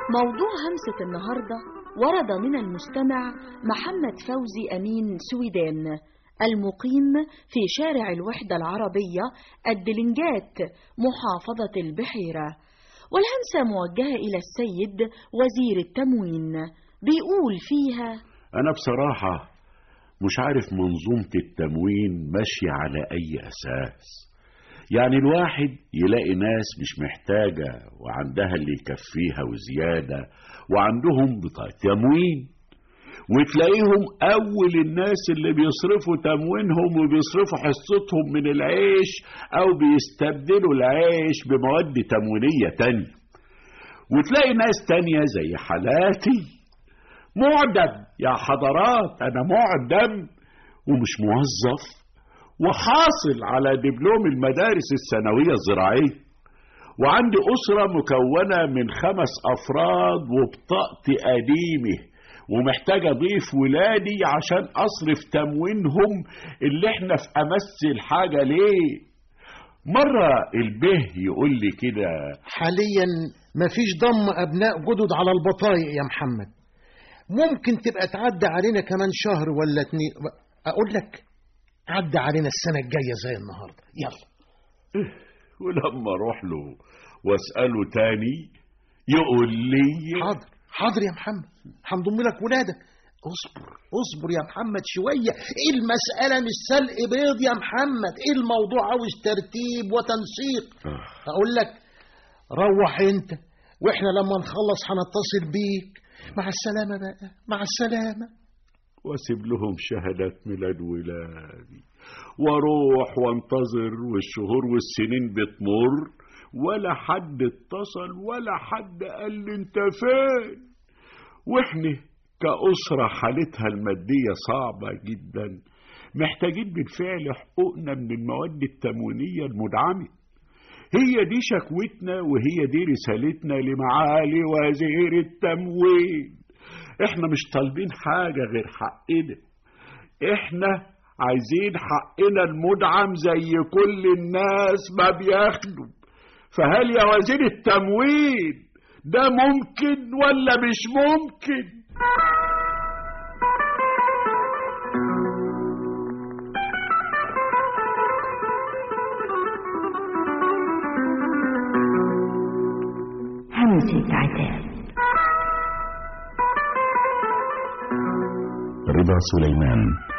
موضوع همسة النهاردة ورد من المستمع محمد فوزي أمين سويدان المقيم في شارع الوحدة العربية الدلنجات محافظة البحيرة والهمسة موجهة إلى السيد وزير التموين بيقول فيها أنا بصراحة مش عارف منظومة التموين ماشية على أي أساس يعني الواحد يلاقي ناس مش محتاجة وعندها اللي يكفيها وزيادة وعندهم بطاقة تموين وتلاقيهم أول الناس اللي بيصرفوا تموينهم وبيصرفوا حصتهم من العيش أو بيستبدلوا العيش بمواد تموينية تانية وتلاقي ناس تانية زي حالاتي معدم يا حضرات أنا معدم ومش موظف وحاصل على دبلوم المدارس الثانوية الزراعية وعندي أسرة مكونة من خمس أفراد وبطاقتي قديمة ومحتاج أضيف ولادي عشان أصرف تموينهم اللي احنا في أمس الحاجة ليه مرة البه يقول لي كده حاليا مفيش ضم أبناء جدد على البطايق يا محمد ممكن تبقى تعدي علينا كمان شهر ولا اتنين أقول لك عدى علينا السنة الجاية زي النهاردة يلا ولما أروح له وأسأله تاني يقول لي حاضر حاضر يا محمد هنضم لك ولادك اصبر اصبر يا محمد شوية ايه المسألة مش سلق بيض يا محمد ايه الموضوع عاوز ترتيب وتنسيق اقول لك روح انت واحنا لما نخلص هنتصل بيك مع السلامة بقى مع السلامة واسيب لهم شهادات ميلاد ولادي واروح وانتظر والشهور والسنين بتمر ولا حد اتصل ولا حد قال لي انت فين واحنا كأسرة حالتها المادية صعبة جدا محتاجين بالفعل حقوقنا من المواد التموينية المدعمة هي دي شكوتنا وهي دي رسالتنا لمعالي وزير التموين احنا مش طالبين حاجة غير حقنا احنا عايزين حقنا المدعم زي كل الناس ما بياخدوا فهل يا وزير التموين ده ممكن ولا مش ممكن همسة عتاب رضا سليمان